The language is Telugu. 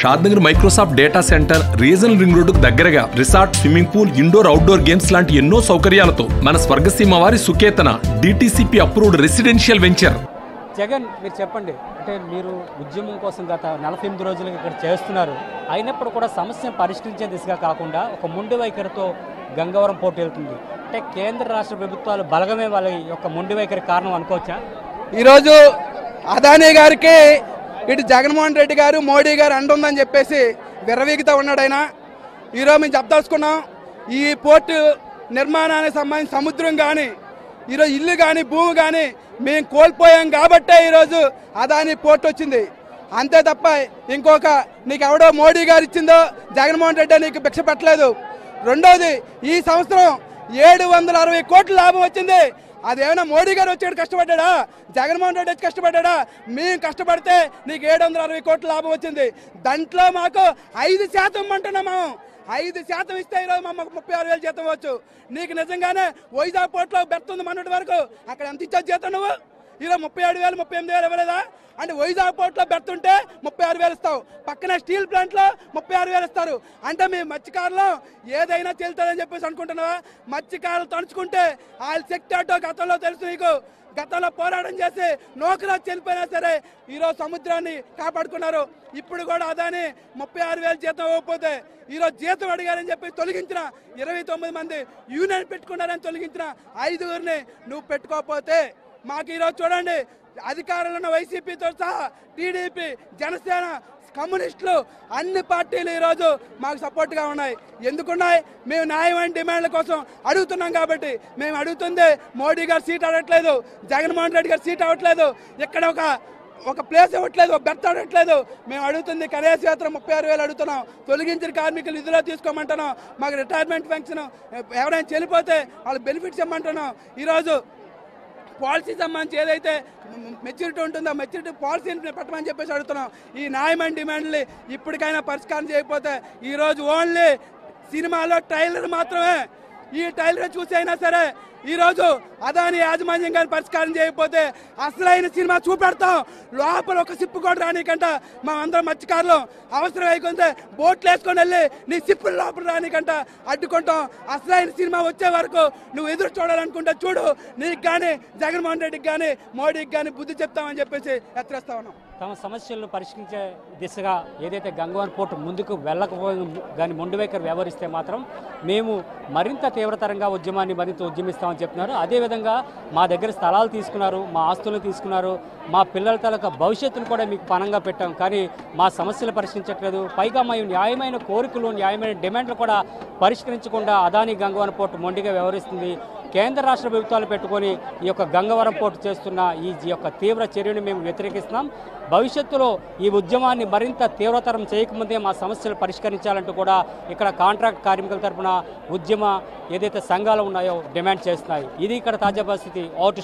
Shadnagar Microsoft data center regional ring రోడ్డుకు దగ్గరగా resort swimming pool indoor outdoor games లాంటి ఎన్నో సౌకర్యాలతో మన స్వర్గసీమ వారి Suketana DTCP approved residential venture Jagan మీరు చెప్పండి అంటే మీరు ఉద్యమం కోసం గత నలభై ఎనిమిది రోజులుగా ఇక్కడ చేస్తున్నారు అయినప్పుడు కూడా సమస్యను పరిష్కరించే దిశగా కాకుండా ఒక మొండి వైఖరితో గంగవరం పోటీ వెళ్తుంది అంటే కేంద్ర రాష్ట్ర ప్రభుత్వాలు బలగమే వాళ్ళ యొక్క మొండి వైఖరి కారణం అనుకోవచ్చా ఈరోజు అదానీ గారికి ఇటు జగన్మోహన్ రెడ్డి గారు మోడీ గారు అండుందని చెప్పేసి విర్రవీగుతూ ఉన్నాడు ఆయన ఈరోజు మేము చెప్పదలుచుకున్నాం ఈ పోర్టు నిర్మాణానికి సంబంధించి సముద్రం కానీ ఈరోజు ఇల్లు కానీ భూమి కానీ మేము కోల్పోయాం కాబట్టే ఈరోజు అదానీ పోర్ట్ వచ్చింది అంతే తప్ప ఇంకొక నీకు ఎవడో మోడీ గారు ఇచ్చిందో జగన్మోహన్ రెడ్డి నీకు భిక్ష పెట్టలేదు రెండోది ఈ సంవత్సరం ఏడు వందల అరవై కోట్ల లాభం వచ్చింది అదేమైనా మోడీ గారు వచ్చాడు కష్టపడ్డా జగన్మోహన్ రెడ్డి వచ్చి కష్టపడ్డా మేము కష్టపడితే నీకు ఏడు వందల అరవై కోట్ల లాభం వచ్చింది దాంట్లో మాకు ఐదు శాతం ఇమ్మంటున్నాం మేము ఐదు శాతం ఇస్తే ఈరోజు మా మాకు ముప్పై ఆరు వేలు జీతం ఇవ్వచ్చు నీకు నిజంగానే వైజాగ్ పోర్ట్లో బెర్తుంది మొన్నటి వరకు అక్కడ ఎంత ఇచ్చావు జీతం నువ్వు ఈరోజు ముప్పై ఏడు వేలు ముప్పై ఎనిమిది వేలు ఇవ్వలేదా అంటే వైజాగ్ పోర్ట్లో బెర్తుంటే ముప్పై ఆరు వేలు ఇస్తావు పక్కన స్టీల్ ప్లాంట్లో ముప్పై ఆరు వేలు ఇస్తారు అంటే మీ మత్స్యకారులు ఏదైనా చెల్లుతుందని చెప్పేసి అనుకుంటున్నావా మత్స్యకారులు తణుచుకుంటే వాళ్ళ శక్తి ఆటో గతంలో తెలుసు నీకు గతంలో పోరాటం చేసి నౌకరా చనిపోయినా సరే ఈరోజు సముద్రాన్ని కాపాడుకున్నారు ఇప్పుడు కూడా అదాని ముప్పై ఆరు వేలు జీతం ఇవ్వకపోతే ఈరోజు జీతం అడిగారని చెప్పి తొలగించిన ఇరవై తొమ్మిది మంది యూనియన్ పెట్టుకున్నారని తొలగించిన ఐదుగురిని నువ్వు పెట్టుకోకపోతే మాకు ఈరోజు చూడండి అధికారంలో ఉన్న వైసీపీతో సహా టీడీపీ జనసేన కమ్యూనిస్టులు అన్ని పార్టీలు ఈరోజు మాకు సపోర్ట్గా ఉన్నాయి ఎందుకున్నాయి మేము న్యాయమైన డిమాండ్ల కోసం అడుగుతున్నాం కాబట్టి మేము అడుగుతుంది మోడీ గారు సీట్ అడగట్లేదు జగన్మోహన్ రెడ్డి గారు సీట్ అవ్వట్లేదు ఇక్కడ ఒక ఒక ప్లేస్ ఇవ్వట్లేదు ఒక బెర్త్ అడగట్లేదు మేము అడుగుతుంది కనీస వేతనం ముప్పై ఆరు వేలు అడుగుతున్నాం తొలగించిన కార్మికులు నిధులో తీసుకోమంటున్నాం మాకు రిటైర్మెంట్ పెన్షన్ ఎవరైనా చనిపోతే వాళ్ళ బెనిఫిట్స్ ఇమ్మంటున్నాం ఈరోజు పాలసీ సంబంధించి ఏదైతే మెచ్యూరిటీ ఉంటుందో మెచ్యూరిటీ పాలసీని పెట్టమని చెప్పేసి అడుగుతున్నాం ఈ న్యాయమైన డిమాండ్లు ఇప్పటికైనా పరిష్కారం చేయకపోతే ఈరోజు ఓన్లీ సినిమాలో ట్రైలర్ మాత్రమే ఈ ట్రైలర్ చూసి అయినా సరే ఈరోజు అదాని యాజమాన్యం గారి పరిష్కారం చేయకపోతే అసలైన సినిమా చూపెడతాం లోపల ఒక సిప్పు కూడా రానికంట మా అందరం మత్స్యకారులు అవసరం అయిపోతే బోట్లు వేసుకొని వెళ్ళి నీ సిప్పుల లోపల రానికంట అడ్డుకుంటాం అసలైన సినిమా వచ్చే వరకు నువ్వు ఎదురు చూడాలనుకుంటే చూడు నీకు కానీ జగన్మోహన్ రెడ్డికి కానీ మోడీకి కానీ బుద్ధి చెప్తామని చెప్పేసి హెచ్చరిస్తా ఉన్నాం తమ సమస్యలను పరిష్కరించే దిశగా ఏదైతే గంగవరం పోర్టు ముందుకు వెళ్ళకపోయిన కానీ మొండి వైఖరి వ్యవహరిస్తే మాత్రం మేము మరింత తీవ్రతరంగా ఉద్యమాన్ని మరింత ఉద్యమిస్తామని చెప్తున్నారు అదేవిధంగా మా దగ్గర స్థలాలు తీసుకున్నారు మా ఆస్తులను తీసుకున్నారు మా పిల్లల తలక భవిష్యత్తును కూడా మీకు పణంగా పెట్టాం కానీ మా సమస్యలు పరిష్కరించట్లేదు పైగా మా న్యాయమైన కోరికలు న్యాయమైన డిమాండ్లు కూడా పరిష్కరించకుండా అదాని గంగవరం పోర్టు మొండిగా వ్యవహరిస్తుంది కేంద్ర రాష్ట్ర ప్రభుత్వాలు పెట్టుకొని ఈ యొక్క గంగవరం పోర్టు చేస్తున్న ఈ ఈ యొక్క తీవ్ర చర్యను మేము వ్యతిరేకిస్తున్నాం భవిష్యత్తులో ఈ ఉద్యమాన్ని మరింత తీవ్రతరం చేయకముందే మా సమస్యలు పరిష్కరించాలంటూ కూడా ఇక్కడ కాంట్రాక్ట్ కార్మికుల తరపున ఉద్యమ ఏదైతే సంఘాలు ఉన్నాయో డిమాండ్ చేస్తున్నాయి ఇది ఇక్కడ తాజా పరిస్థితి అవుట్